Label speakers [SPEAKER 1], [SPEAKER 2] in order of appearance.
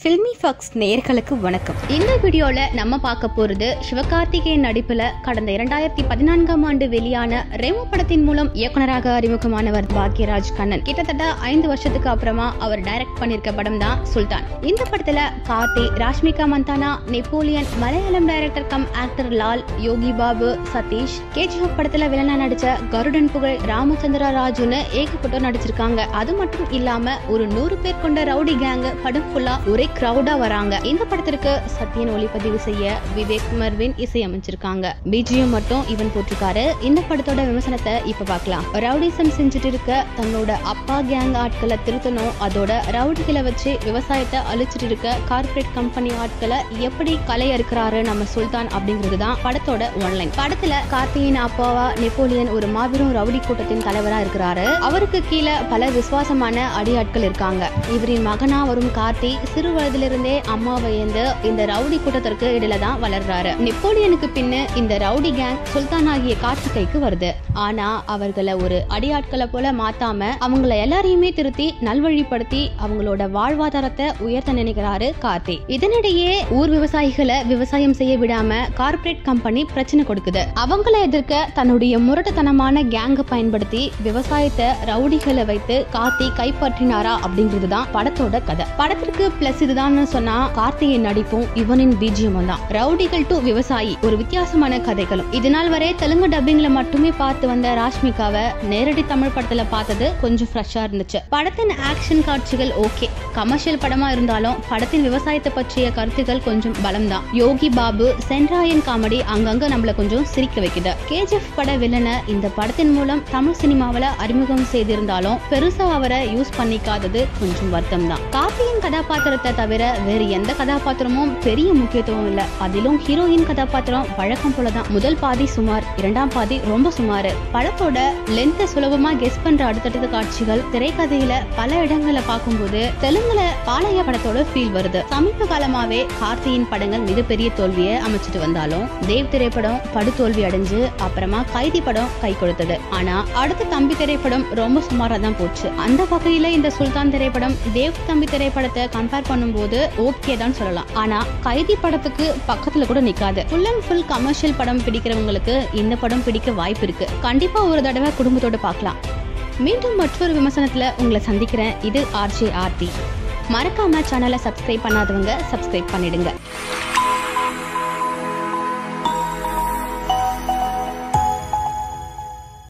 [SPEAKER 1] filmi Fox நேயர்களுக்கு வணக்கம் இந்த வீடியோல நம்ம பார்க்க போறது சிவகார்த்திகேயன் நடிப்புல கடந்த இரண்டாயிரத்தி பதினான்காம் ஆண்டு வெளியான ரெமோ படத்தின் மூலம் இயக்குனராக அறிமுகமானவர் பாக்யராஜ் கண்ணன் கிட்டத்தட்ட ஐந்து வருஷத்துக்கு அப்புறமா அவர் டைரக்ட் பண்ணிருக்க படம் தான் சுல்தான் இந்த படத்துல Karthi Rashmika Mandanna Napoleon Malayalam director cum actor Lal Yogi Babu Sathish KGF படத்துல வில்லனா நடிச்ச கருடன் புகழ் ராமச்சந்திரா ராஜுன்னு ஏகப்பட்டோர் நடிச்சிருக்காங்க அது மட்டும் இல்லாம ஒரு நூறு பேர் கொண்ட ரவுடி கேங் படம் ஃபுல்லா ஒரே கிரௌடா வராங்க இந்த படத்திற்கு சத்யன் ஒளிப்பதிவு செய்ய விவேக் மர்வின் இசையமைச்சிருக்காங்க பிஜிஎம் மட்டும் இவன் போட்டிருக்காரு இந்த படத்தோட விமர்சனத்தை இப்ப பார்க்கலாம் ரவுடிசம் செஞ்சுட்டு இருக்க தன்னோட அப்பா கேங் ஆட்களை திருத்தணும் அதோட ரவுடிகளை வச்சு விவசாயத்தை அழிச்சிட்டு இருக்க கார்ப்பரேட் கம்பெனி ஆட்களை எப்படி கலை அறுக்கிறாரு நம்ம சுல்தான் அப்படிங்கிறது தான் படத்தோட ஒன்லைன் படத்துல கார்த்தியின் அப்பாவா நெப்போலியன் ஒரு மாபெரும் ரவுடி கூட்டத்தின் தலைவரா இருக்கிறாரு அவருக்கு கீழே பல விசுவாசமான அடியாட்கள் இருக்காங்க இவரின் மகனா வரும் கார்த்தி சிறு வயதிலிருந்தே அம்மாவை ஏந்து இந்த ரவுடி கூட்டத்திற்கு இடையில தான் வளர்றாரு நெப்போலியனுக்கு பின்னு இந்த ரவுடி கேங் சுல்தான் ஆகிய கார்த்திகைக்கு வருது ஆனா அவர்களை ஒரு அடியாட்களை போல மாத்தாம அவங்கள எல்லாரையுமே திருத்தி நல்வழிப்படுத்தி அவங்களோட வாழ்வாதாரத்தை உயர்த்த நினைக்கிறாரு கார்த்தி இதனிடையே ஊர் விவசாயிகளை விவசாயம் செய்ய விடாம கார்ப்பரேட் கம்பெனி பிரச்சனை கொடுக்குது அவங்கள எதிர்க்க தன்னுடைய முரட்டுத்தனமான கேங்க பயன்படுத்தி விவசாயத்தை ரவுடிகளை வைத்து கார்த்தி கைப்பற்றினாரா அப்படிங்கிறது தான் படத்தோட கதை படத்திற்கு பிளஸ் இதுதான் சொன்னா கார்த்தியின் நடிப்பும் இவனின் பிஜிஎமும் தான் ரவுடிகள் டு விவசாயி ஒரு வித்தியாசமான கதைகளும் இது நாள் வரை தெலுங்கு டப்பிங்ல மட்டுமே பார்த்து வந்த ராஷ்மிகாவை நேரடி தமிழ் படத்துல பார்த்தது கொஞ்சம் ஃப்ரெஷ்ஷா இருந்துச்சு படத்தின் ஆக்ஷன் காட்சிகள் ஓகே கமர்ஷியல் படமா இருந்தாலும் படத்தின் விவசாயத்தை பற்றிய கருத்துக்கள் கொஞ்சம் பலம் தான் யோகி பாபு சென்ட்ராயன் காமெடி அங்கங்க நம்மள கொஞ்சம் சிரிக்க வைக்குது கேஜிஎஃப் பட வில்லனை இந்த படத்தின் மூலம் தமிழ் சினிமாவில அறிமுகம் செய்திருந்தாலும் பெருசா அவரை யூஸ் பண்ணிக்காதது கொஞ்சம் வருத்தம் தான் கார்த்தியின் கதாபாத்திரத்தை தவிர வேறு எந்த கதாபாத்திரமும் பெரிய முக்கியத்துவம் இல்ல அதிலும் ஹீரோயின் கதாபாத்திரம் வழக்கம் போலதான் முதல் பாதி சுமார் இரண்டாம் பாதி ரொம்ப சுமாரு படத்தோட லென்த் சுலபமா கெஸ் பண்ற அடுத்தடுத்த காட்சிகள் திரைக்கதையில பல இடங்களை பார்க்கும்போது தெலுங்குல பாளைய படத்தோட ஃபீல் வருது சமீப காலமாவே கார்த்தியின் படங்கள் மிகப்பெரிய தோல்வியை அமைச்சிட்டு வந்தாலும் தேவ் திரைப்படம் படு தோல்வி அடைஞ்சு அப்புறமா கைதி படம் கை கொடுத்தது ஆனா அடுத்த தம்பி திரைப்படம் ரொம்ப சுமாரா தான் போச்சு அந்த வகையில இந்த சுல்தான் திரைப்படம் தேவ் தம்பி திரைப்படத்தை கம்பேர் பண்ணும்போது ஓகே தான் சொல்லலாம் ஆனா கைதி படத்துக்கு பக்கத்துல கூட நிக்காது ஃபுல் அண்ட் ஃபுல் கமர்ஷியல் படம் பிடிக்கிறவங்களுக்கு இந்த படம் பிடிக்க வாய்ப்பு இருக்கு கண்டிப்பா ஒரு தடவை குடும்பத்தோட பார்க்கலாம் மீண்டும் மற்றொரு விமர்சனத்துல உங்களை சந்திக்கிறேன் இது ஆர்ஜே ஆர்த்தி மறக்காம சேனலை சப்ஸ்கிரைப் பண்ணாதவங்க சப்ஸ்கிரைப் பண்ணிடுங்க